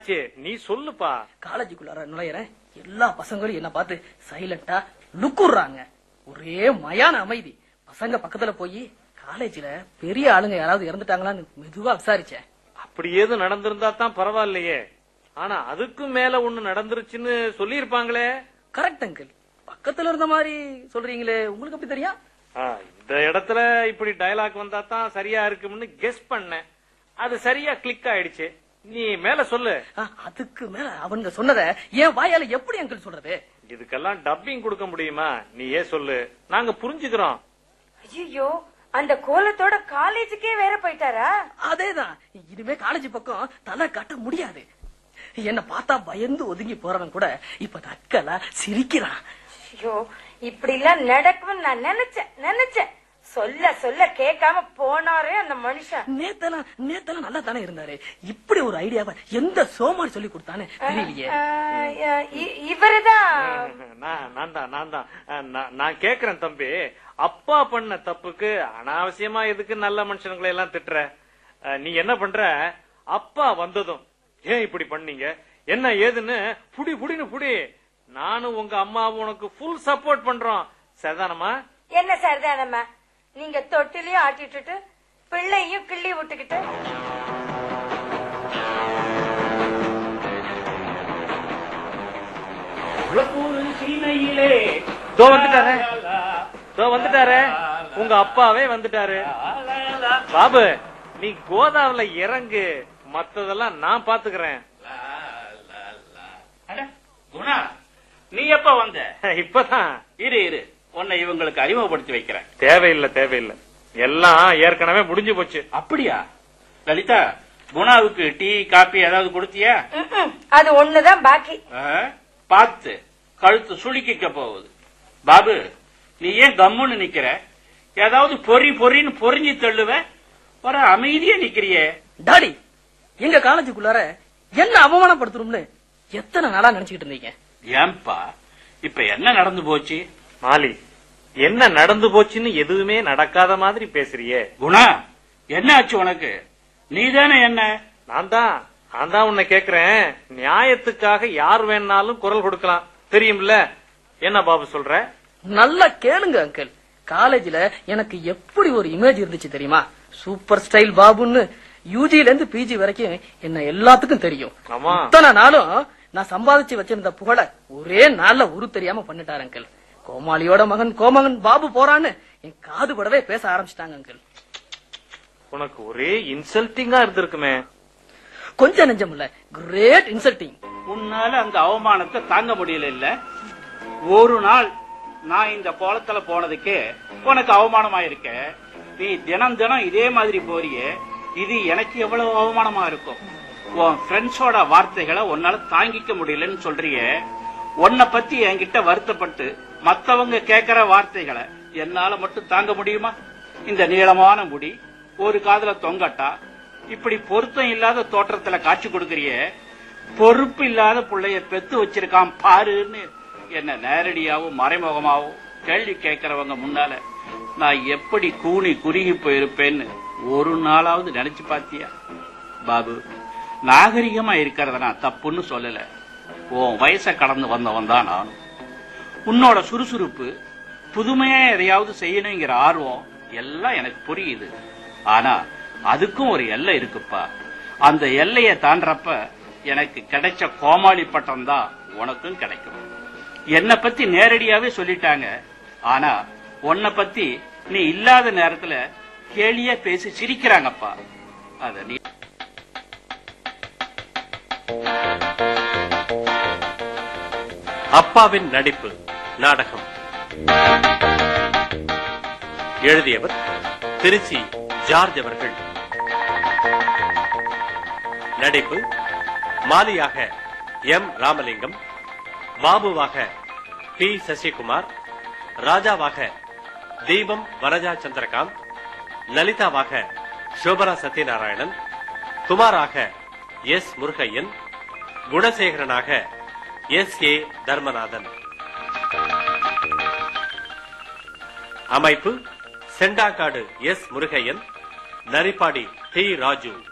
சே, நீ சொல்லுப்பா காலேஜுக்குள்ளார நுழையிறேன் எல்லா பசங்களும் என்ன பார்த்து சைலண்டா லுக்குறாங்க ஒரே மயான அமைதி பசங்க பக்கத்துல போய் காலேஜ்ல பெரிய ஆளுங்க யாராவது இறந்துட்டாங்களான்னு மெதுவா விசாரிச்சேன் அப்படி ஏதும் நடந்திருந்தா தான் பரவாயில்லையே ஆனா அதுக்கும் மேல ஒண்ணு நடந்துருச்சுன்னு சொல்லியிருப்பாங்களே கரெக்ட் அங்கிள் பக்கத்துல இருந்த மாதிரி சொல்றீங்களே உங்களுக்கு எப்படி தெரியும் ஆ, இந்த இடத்துல இப்படி டயலாக் வந்தா தான் சரியா இருக்கும்னு கெஸ் பண்ணேன் அது சரியா கிளிக் ஆயிடுச்சு நீ மேல சொல்லு ஆ, அதுக்கு மேல அவங்க சொன்னதை என் வாயால எப்படி அங்கிள் சொல்றது இதுக்கெல்லாம் டப்பிங் கொடுக்க முடியுமா நீ ஏன் சொல்லு நாங்க புரிஞ்சுக்கிறோம் ஐயோ அந்த கோலத்தோட காலேஜுக்கே வேற போயிட்டாரா அதேதான் இனிமே காலேஜ் பக்கம் தலை காட்ட முடியாது என்ன பார்த்தா பயந்து ஒதுங்கி போறவன் கூட இப்ப தக்கலா சிரிக்கிறான் ஐயோ இப்படி எல்லாம் நடக்கும்னு நான் நினைச்சேன் நினைச்சேன் சொல்ல சொல்ல கேட்காம போனாரே அந்த மனுஷன் நேத்தெல்லாம் நேத்தெல்லாம் நல்லா தானே இருந்தாரு இப்படி ஒரு ஐடியாவை எந்த சோமாரி சொல்லி கொடுத்தானே தெரியலையே ஆஹ், அஹ், இ- இவருதான் நான் நான் தான் நான் தான் அஹ், நான்- நான் கேக்குறேன் தம்பி அப்பா பண்ண தப்புக்கு அனாவசியமா எதுக்கு நல்ல மனுஷனுங்களை எல்லாம் திட்டுற அஹ், நீ என்ன பண்ற அப்பா வந்ததும் ஏன் இப்படி பண்ணீங்க என்ன ஏதுன்னு புடி புடின்னு புடி நானும் உங்க அம்மாவும் உனக்கு ஃபுல் சப்போர்ட் பண்றோம் சரிதானம்மா என்ன சரிதானம்மா நீங்க தொட்டிலையும் ஆட்டிட்டு பிள்ளையும் கிள்ளி விட்டுக்கிட்டு தோ வந்துட்டாரே தோ வந்துட்டாரே உங்க அப்பாவே வந்துட்டாரு பாபு நீ கோதாவில இறங்கு மத்ததெல்லாம் நான் பாத்துக்கிறேன் அட, குணா நீ எப்ப வந்த இப்பதான் இரு இரு உன்னை இவங்களுக்கு அறிமுகப்படுத்தி வைக்கிறேன் தேவையில்லை தேவையில்லை எல்லாம் ஏற்கனவே முடிஞ்சு போச்சு அப்படியா லலிதா குணாவுக்கு டீ காபி ஏதாவது கொடுத்தியா ம்ம். அது ஒண்ணுதான் பாக்கி ஆ? பார்த்து கழுத்து சுளுக்கிக்க போகுது பாபு நீ ஏன் கம்முன்னு நிக்கிற ஏதாவது பொறி பொறின்னு பொறிஞ்சு தள்ளுவ வர அமைதியா நிக்கிறியே டாடி எங்க காலேஜுக்குள்ளார என்ன அவமானப்படுத்தணும்னு எத்தனை நாளா நினைச்சுக்கிட்டு இருந்தீங்க ஏன்பா இப்ப என்ன நடந்து போச்சு மாலி என்ன நடந்து போச்சுன்னு எதுவுமே நடக்காத மாதிரி பேசுறியே குணா என்ன ஆச்சு உனக்கு நீதானே என்ன நான் தான் நான் தான் உன்னை கேக்குறேன் நியாயத்துக்காக யார் வேணாலும் குரல் கொடுக்கலாம் தெரியும்ல என்ன பாபு சொல்ற நல்லா கேளுங்க அங்கிள் காலேஜ்ல எனக்கு எப்படி ஒரு இமேஜ் இருந்துச்சு தெரியுமா சூப்பர் ஸ்டைல் பாபுன்னு யூஜில இருந்து பிஜி வரைக்கும் என்ன எல்லாத்துக்கும் தெரியும் ஆமா இத்தனை நாளும் நான் சம்பாதிச்சு வச்சிருந்த புகழ ஒரே நாள்ல உரு தெரியாம பண்ணிட்டாரு அங்கிள் கோமாளியோட மகன் கோமகன் பாபு போறான்னு என் காது படவே பேச ஆரம்பிச்சிட்டாங்க அங்கிள் உனக்கு ஒரே இன்சல்ட்டிங்கா இருந்திருக்குமே கொஞ்சம் நெஞ்சம் இல்ல கிரேட் இன்சல்ட்டிங் உன்னால அந்த அவமானத்தை தாங்க முடியல இல்ல ஒரு நாள் நான் இந்த கோலத்துல போனதுக்கே உனக்கு அவமானமா இருக்க நீ தினம் தினம் இதே மாதிரி போறியே இது எனக்கு எவ்வளவு அவமானமா இருக்கும் உன் ஃப்ரெண்ட்ஸோட வார்த்தைகளை உன்னால தாங்கிக்க முடியலன்னு சொல்றியே உன்னை பத்தி என்கிட்ட வருத்தப்பட்டு மத்தவங்க கேக்குற வார்த்தைகளை என்னால மட்டும் தாங்க முடியுமா இந்த நீளமான முடி ஒரு காதுல தொங்கட்டா இப்படி பொருத்தம் இல்லாத தோற்றத்துல காட்சி கொடுக்கறியே பொறுப்பு இல்லாத புள்ளைய பெத்து வச்சிருக்கான் பாருன்னு என்ன நேரடியாவும் மறைமுகமாவும் கேள்வி கேட்கறவங்க முன்னால நான் எப்படி கூனி குறுகி போயிருப்பேன்னு ஒரு நாளாவது நினைச்சு பாத்தியா பாபு நாகரிகமா இருக்கிறத நான் தப்புன்னு சொல்லல உன் வயசை கடந்து வந்தவன் தான் நானும் உன்னோட சுறுசுறுப்பு புதுமையா எதையாவது செய்யணுங்கிற ஆர்வம் எல்லாம் எனக்கு புரியுது ஆனா அதுக்கும் ஒரு எல்லை இருக்குப்பா அந்த எல்லையை தாண்டறப்ப எனக்கு கிடைச்ச கோமாளி பட்டம் தான் உனக்கும் கிடைக்கும் என்னை பத்தி நேரடியாவே சொல்லிட்டாங்க ஆனா உன்னை பத்தி நீ இல்லாத நேரத்துல கேலியா பேசி சிரிக்கிறாங்கப்பா அத நீ அப்பாவின் நடிப்பு நாடகம் எழுதியவர் திருச்சி ஜார்ஜ் அவர்கள் நடிப்பு மாலியாக எம் ராமலிங்கம் பாபுவாக பி சசிகுமார் ராஜாவாக தீபம் வரஜா சந்திரகாந்த் லலிதாவாக சோபரா சத்யநாராயணன் குமாராக எஸ் முருகையன் குணசேகரனாக எஸ் ஏ தர்மநாதன் அமைப்பு செண்டாக்காடு எஸ் முருகையன் நரிப்பாடி டி ராஜு